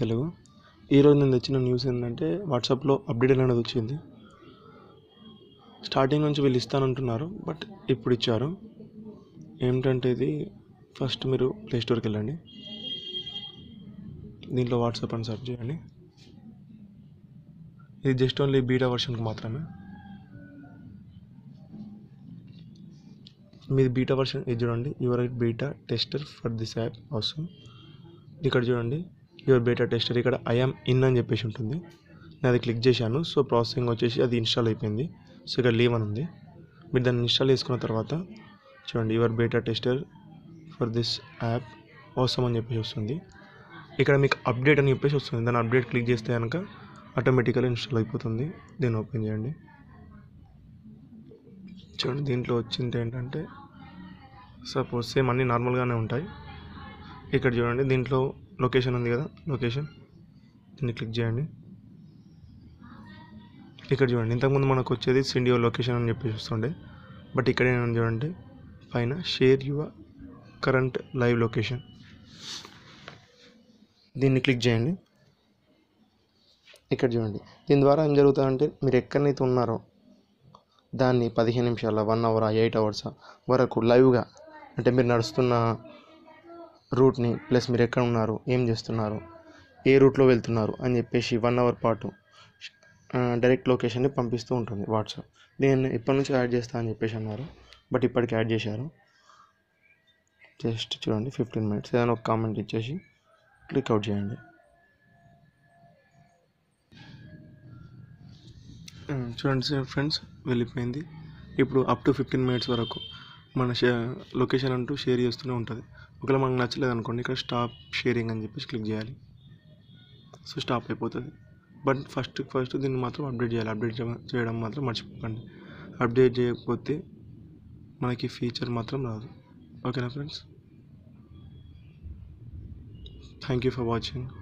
తెలుగు ఈరోజు నేను తెచ్చిన న్యూస్ ఏంటంటే వాట్సాప్లో అప్డేట్ అనేది వచ్చింది స్టార్టింగ్ నుంచి వీళ్ళు ఇస్తానంటున్నారు బట్ ఇప్పుడు ఇచ్చారు ఏమిటంటే ఇది ఫస్ట్ మీరు ప్లే స్టోర్కి వెళ్ళండి దీంట్లో వాట్సాప్ అని సెర్చ్ చేయండి ఇది జస్ట్ ఓన్లీ బీటా వర్షన్కి మాత్రమే మీది బీటా వర్షన్ ఇది చూడండి your beta tester for this app అవసరం ఇక్కడ చూడండి యువర్ బీటా టెస్టర్ ఇక్కడ ఐఎమ్ ఇన్ అని చెప్పేసి ఉంటుంది నేను అది క్లిక్ చేశాను సో ప్రాసెసింగ్ వచ్చేసి అది ఇన్స్టాల్ అయిపోయింది సో ఇక్కడ లీవ్ అని ఉంది మీరు దాన్ని ఇన్స్టాల్ చేసుకున్న తర్వాత చూడండి your beta tester for this app అవసరం అని చెప్పేసి వస్తుంది ఇక్కడ మీకు అప్డేట్ అని చెప్పేసి వస్తుంది దాన్ని అప్డేట్ క్లిక్ చేస్తే కనుక ఆటోమేటికల్ ఇన్స్టాల్ అయిపోతుంది దీన్ని ఓపెన్ చేయండి చూడండి దీంట్లో వచ్చింది ఏంటంటే సపోజ్ సేమ్ అన్నీ నార్మల్గానే ఉంటాయి ఇక్కడ చూడండి దీంట్లో లొకేషన్ ఉంది కదా లొకేషన్ దీన్ని క్లిక్ చేయండి ఇక్కడ చూడండి ఇంతకుముందు మనకు వచ్చేది సిండియో లొకేషన్ అని చెప్పేసి వస్తుండే బట్ ఇక్కడ ఏమైనా చూడండి పైన share your current live location దీన్ని క్లిక్ చేయండి ఇక్కడ చూడండి దీని ద్వారా ఏం జరుగుతుందంటే మీరు ఎక్కడైతే ఉన్నారో దాన్ని పదిహేను నిమిషాల వన్ అవర్ ఎయిట్ అవర్స్ వరకు లైవ్గా అంటే మీరు నడుస్తున్న రూట్ని ప్లస్ మీరు ఎక్కడ ఉన్నారు ఏం చేస్తున్నారు ఏ రూట్లో వెళ్తున్నారు అని చెప్పేసి వన్ అవర్ పాటు డైరెక్ట్ లొకేషన్ని పంపిస్తూ ఉంటుంది వాట్సాప్ నేను ఇప్పటి నుంచి యాడ్ చేస్తా అని చెప్పేసి అన్నారు బట్ ఇప్పటికి యాడ్ చేశారు జస్ట్ చూడండి ఫిఫ్టీన్ మినిట్స్ ఏదైనా ఒక కామెంట్ ఇచ్చేసి క్లిక్ అవుట్ చేయండి చూడండి సార్ ఫ్రెండ్స్ వెళ్ళిపోయింది ఇప్పుడు అప్ టు ఫిఫ్టీన్ మినిట్స్ వరకు మన షే లొకేషన్ అంటూ షేర్ చేస్తూనే ఉంటుంది ఒకవేళ మనకు నచ్చలేదు అనుకోండి ఇక్కడ స్టాప్ షేరింగ్ అని చెప్పేసి క్లిక్ చేయాలి సో స్టాప్ అయిపోతుంది బట్ ఫస్ట్ ఫస్ట్ దీన్ని మాత్రం అప్డేట్ చేయాలి అప్డేట్ చేయడం మాత్రం మర్చిపోకండి అప్డేట్ చేయకపోతే మనకి ఫీచర్ మాత్రం రాదు ఓకేనా friends thank you for watching